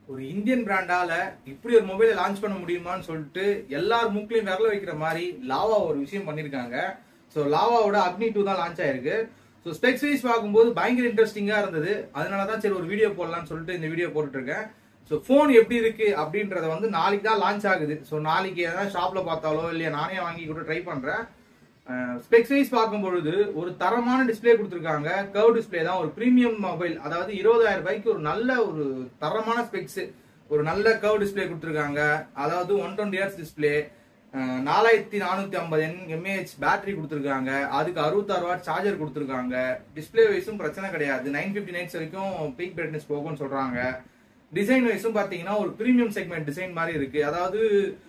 ஒரு இந்தியன் பிராண்டால இப்படி ஒரு மொபைலை லான்ச் பண்ண முடியுமான்னு சொல்லிட்டு எல்லார் மூக்கிலையும் விரல வைக்கிற மாதிரி லாவா ஒரு விஷயம் பண்ணிருக்காங்க ஸோ லாவாவோட அக்னி டூ தான் லான்ச் ஆயிருக்கு ஸோ ஸ்பெக்ஸ் வைஸ் பார்க்கும்போது பயங்கர இன்ட்ரெஸ்டிங்கா இருந்தது அதனால தான் சரி ஒரு வீடியோ போடலாம்னு சொல்லிட்டு இந்த வீடியோ போட்டுட்டு இருக்கேன் ஸோ ஃபோன் எப்படி இருக்கு அப்படின்றத வந்து நாளைக்கு தான் லான்ச் ஆகுது ஸோ நாளைக்கு ஏதாவது ஷாப்ல பார்த்தாலோ இல்லையா நானே வாங்கி கூட ட்ரை பண்றேன் ஸ்பெக்ஸ் வைஸ் பார்க்கும் பொழுது ஒரு தரமான டிஸ்ப்ளே கொடுத்துருக்காங்க கர்வ் டிஸ்ப்ளே தான் ஒரு பிரீமியம் மொபைல் அதாவது இருபதாயிரம் ரூபாய்க்கு ஒரு நல்ல ஒரு தரமான ஸ்பெக்ஸ் ஒரு நல்ல கர்வ் டிஸ்ப்ளே கொடுத்துருக்காங்க அதாவது ஒன் டுவெண்ட்டி இயர்ஸ் டிஸ்பிளே நாலாயிரத்தி நானூத்தி ஐம்பது என் எம்ஏஹெச் பேட்டரி கொடுத்துருக்காங்க அதுக்கு அறுபத்தாறு வாட் சார்ஜர் கொடுத்துருக்காங்க டிஸ்ப்ளே வைஸும் பிரச்சனை கிடையாது நைன் ஃபிஃப்டி நைட்ஸ் வரைக்கும் பீக் பிரைட்னஸ் போகும்னு சொல்றாங்க டிசைன் வைஸும் பாத்தீங்கன்னா ஒரு பிரீமியம் செக்மெண்ட் டிசைன் மாதிரி இருக்கு அதாவது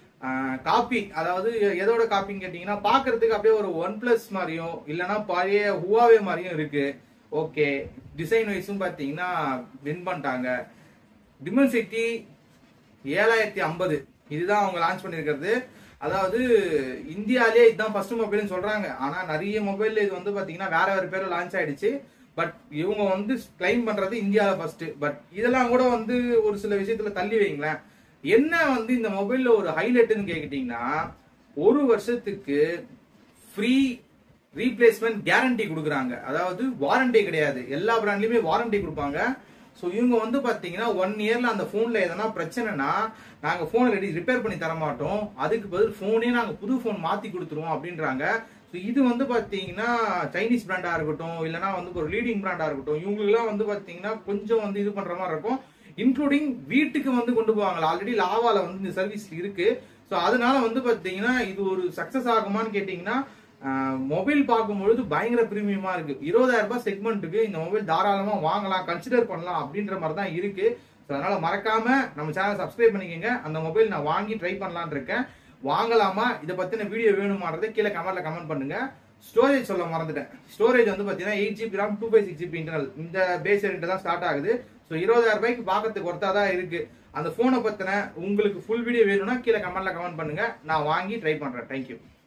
காப்பி அதாவது எதோட காப்பின்னு கேட்டீங்கன்னா பாக்குறதுக்கு அப்படியே ஒரு ஒன் பிளஸ் மாதிரியும் இல்லைன்னா பழைய ஹுவாவே மாதிரியும் இருக்கு ஓகே டிசைன் வைஸும் பாத்தீங்கன்னா வின் பண்ணிட்டாங்க டிமென்சிட்டி ஏழாயிரத்தி ஐம்பது இதுதான் அவங்க லான்ச் பண்ணியிருக்கிறது அதாவது இந்தியாலே இதுதான் ஃபர்ஸ்ட் மொபைல்னு சொல்றாங்க ஆனா நிறைய மொபைல் இது வந்து பாத்தீங்கன்னா வேற வேற பேர்ல லான்ச் ஆயிடுச்சு பட் இவங்க வந்து கிளைம் பண்றது இந்தியாவில் ஃபர்ஸ்ட் பட் இதெல்லாம் கூட வந்து ஒரு சில விஷயத்துல தள்ளி வைங்களேன் என்ன வந்து இந்த மொபைல்ல ஒரு ஹைலைட்னு கேக்கிட்டீங்கன்னா ஒரு வருஷத்துக்கு ஃப்ரீ ரீப்ளேஸ்மெண்ட் கேரண்டி கொடுக்குறாங்க அதாவது வாரண்டி கிடையாது எல்லா பிராண்ட்லயுமே வாரண்டி கொடுப்பாங்க ஸோ இவங்க வந்து பாத்தீங்கன்னா ஒன் இயர்ல அந்த போன்ல எதனா பிரச்சனைனா நாங்க போன் ரெடி ரிப்பேர் பண்ணி தர மாட்டோம் அதுக்கு பதில் போனே நாங்க புது போன் மாத்தி கொடுத்துருவோம் அப்படின்றாங்க ஸோ இது வந்து பாத்தீங்கன்னா சைனீஸ் பிராண்டா இருக்கட்டும் இல்லைன்னா வந்து ஒரு லீடிங் பிராண்டா இருக்கட்டும் இவங்களுக்குலாம் வந்து பாத்தீங்கன்னா கொஞ்சம் வந்து இது பண்ற மாதிரி இருக்கும் இன்க்ளூடிங் வீட்டுக்கு வந்து கொண்டு போவாங்க ஆல்ரெடி லாவால வந்து இந்த சர்வீஸ் இருக்கு ஸோ அதனால வந்து பாத்தீங்கன்னா இது ஒரு சக்சஸ் ஆகுமான்னு கேட்டீங்கன்னா மொபைல் பார்க்கும்பொழுது பயங்கர பிரீமியமா இருக்கு இருபதாயிரம் ரூபாய் செக்மெண்ட்டுக்கு இந்த மொபைல் தாராளமா வாங்கலாம் கன்சிடர் பண்ணலாம் அப்படின்ற மாதிரி தான் இருக்கு ஸோ அதனால மறக்காம நம்ம சேனல் சப்ஸ்கிரைப் பண்ணிக்கோங்க அந்த மொபைல் நான் வாங்கி ட்ரை பண்ணலான் இருக்கேன் வாங்கலாமா இதை பத்தின வீடியோ வேணுமான்றதை கீழே கமெண்ட்ல கமெண்ட் பண்ணுங்க ஸ்டோரேஜ் சொல்ல மறந்துட்டேன் ஸ்டோரேஜ் வந்து பாத்தீங்கன்னா eight GB RAM two five six GB internal இந்த பேஸ் வேரியன்ட் தான் ஸ்டார்ட் ஆகுது ஸோ இருபதாயிரம் ரூபாய்க்கு பார்க்கறதுக்கு ஒர்த்தா தான் இருக்கு அந்த போனை பத்தின உங்களுக்கு ஃபுல் வீடியோ வேணும்னா கீழே கமெண்ட்ல கமெண்ட் பண்ணுங்க நான் வாங்கி ட்ரை பண்றேன் தேங்க்யூ